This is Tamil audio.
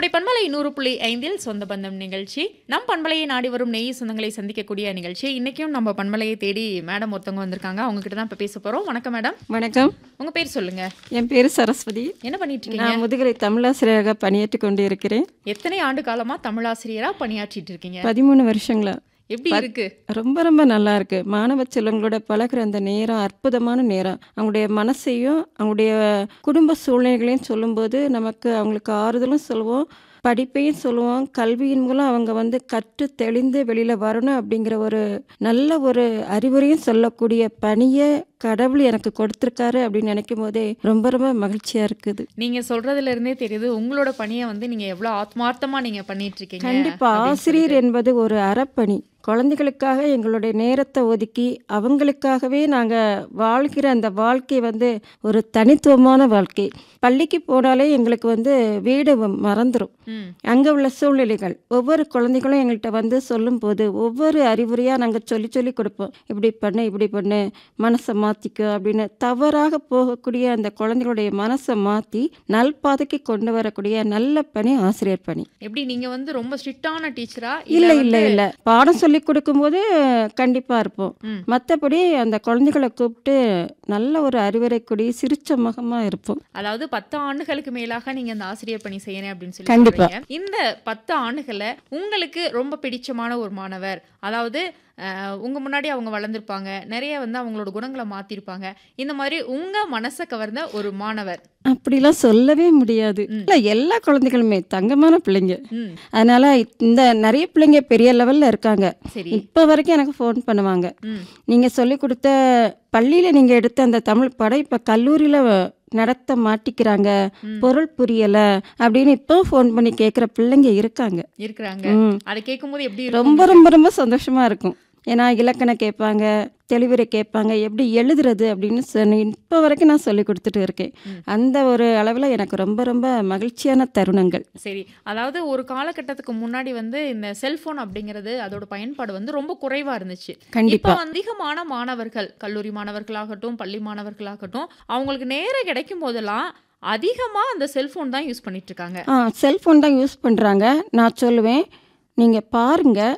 கோடை பண்பலை நூறு புள்ளி ஐந்தில் சொந்த பந்தம் நிகழ்ச்சி நம் பண்பலையை நாடி வரும் நெய் சொந்தங்களை சந்திக்கக்கூடிய நிகழ்ச்சி இன்னைக்கும் நம்ம பண்பலையை தேடி மேடம் ஒருத்தவங்க வந்திருக்காங்க அவங்க கிட்ட தான் இப்போ பேச போறோம் வணக்கம் மேடம் வணக்கம் உங்க பேர் சொல்லுங்க என் பேர் சரஸ்வதி என்ன பண்ணிட்டு இருக்கீங்க நான் முதுகலை தமிழாசிரியராக பணியாற்றி கொண்டு இருக்கிறேன் எத்தனை ஆண்டு காலமா தமிழாசிரியரா பணியாற்றிட்டு இருக்கீங்க பதிமூணு வருஷங்களா எப்படி இருக்கு ரொம்ப ரொம்ப நல்லா இருக்கு மாணவ செல்வங்களோட பழகுற அந்த நேரம் அற்புதமான நேரம் அவங்களுடைய மனசையும் அவங்களுடைய குடும்ப சூழ்நிலைகளையும் சொல்லும்போது நமக்கு அவங்களுக்கு ஆறுதலும் சொல்லுவோம் படிப்பையும் சொல்லுவோம் கல்வியின் மூலம் அவங்க வந்து கற்று தெளிந்து வெளியில் வரணும் அப்படிங்கிற ஒரு நல்ல ஒரு அறிவுரையும் சொல்லக்கூடிய பணியை கடவுள் எனக்கு கொடுத்துருக்காரு அப்படின்னு நினைக்கும் போதே ரொம்ப ரொம்ப மகிழ்ச்சியாக இருக்குது நீங்க சொல்றதுல இருந்தே தெரியுது உங்களோட பணியை வந்து நீங்க எவ்வளவு ஆத்மார்த்தமா நீங்க பண்ணிட்டு இருக்கீங்க கண்டிப்பா ஆசிரியர் என்பது ஒரு அறப்பணி குழந்தைகளுக்காக எங்களுடைய நேரத்தை ஒதுக்கி அவங்களுக்காகவே நாங்கள் வாழ்கிற அந்த வாழ்க்கை வந்து ஒரு தனித்துவமான வாழ்க்கை பள்ளிக்கு போனாலே எங்களுக்கு வந்து வீடு வ- மறந்துரும் ம் அங்கே உள்ள சூழ்நிலைகள் ஒவ்வொரு குழந்தைகளும் எங்கள்கிட்ட வந்து சொல்லும்போது ஒவ்வொரு அறிவுரையாக நாங்கள் சொல்லி சொல்லி கொடுப்போம் இப்படி பண்ணு இப்படி பண்ணு மனசை மாற்றிக்கோ அப்படின்னு தவறாக போகக்கூடிய அந்த குழந்தைகளுடைய மனசை மாற்றி நல்பாதைக்கு கொண்டு வரக்கூடிய நல்ல பணி ஆசிரியர் பணி எப்படி நீங்க வந்து ரொம்ப ஸ்ட்ரிக்டான டீச்சரா இல்ல இல்ல இல்ல பாடம் சொல்லி கொடுக்கும்போது கண்டிப்பா இருப்போம் ம். மற்றபடி அந்த குழந்தைகளை கூப்பிட்டு நல்ல ஒரு அறிவுரை கூடி சிரிச்ச முகமா இருப்போம் அதாவது பத்து ஆண்டுகளுக்கு மேலாக நீங்க இந்த ஆசிரியர் பணி செய்யறேன் அப்படின்னு சொல்லி கண்டிப்பா. சொல்றீங்க. இந்த பத்து ஆண்டுகள்ல உங்களுக்கு ரொம்ப பிடிச்சமான ஒரு மாணவர் அதாவது அஹ், உங்க முன்னாடி அவங்க வளர்ந்துருப்பாங்க நிறைய வந்து அவங்களோட குணங்களை மாத்திருப்பாங்க இந்த மாதிரி உங்க மனசை கவர்ந்த ஒரு மாணவர் அப்படிலாம் சொல்லவே முடியாது இல்ல எல்லா குழந்தைகளுமே தங்கமான பிள்ளைங்க ம் அதனால இந்த நிறைய பிள்ளைங்க பெரிய லெவல்ல இருக்காங்க சரி இப்போ வரைக்கும் எனக்கு ஃபோன் பண்ணுவாங்க ம் நீங்க சொல்லி கொடுத்த பள்ளியில நீங்க எடுத்த அந்த தமிழ் படம் இப்ப கல்லூரியில நடத்த மாட்டிக்கிறாங்க பொருள் புரியல அப்படின்னு இப்போ ஃபோன் பண்ணி கேட்குற பிள்ளைங்க இருக்காங்க இருக்கிறாங்க ம். அதை கேட்கும்போது எப்படி இருக்கும் ரொம்ப ரொம்ப ரொம்ப சந்தோஷமா இருக்கும் ஏன்னா இலக்கணம் கேட்பாங்க தெளிவுரை கேட்பாங்க எப்படி எழுதுறது அப்படின்னு சொல்லி இப்போ வரைக்கும் நான் சொல்லி கொடுத்துட்டு இருக்கேன் அந்த ஒரு அளவில் எனக்கு ரொம்ப ரொம்ப மகிழ்ச்சியான தருணங்கள் சரி அதாவது ஒரு காலகட்டத்துக்கு முன்னாடி வந்து இந்த செல்போன் அப்படிங்கிறது அதோட பயன்பாடு வந்து ரொம்ப குறைவா இருந்துச்சு கண்டிப்பா. இப்போ அதிகமான மாணவர்கள் கல்லூரி மாணவர்களாகட்டும் பள்ளி மாணவர்களாகட்டும் அவங்களுக்கு நேரம் கிடைக்கும் போதெல்லாம் அதிகமா அந்த செல்போன் தான் யூஸ் பண்ணிட்டு இருக்காங்க ஆ செல்ஃபோன் தான் யூஸ் பண்ணுறாங்க நான் சொல்லுவேன் நீங்கள் பாருங்கள்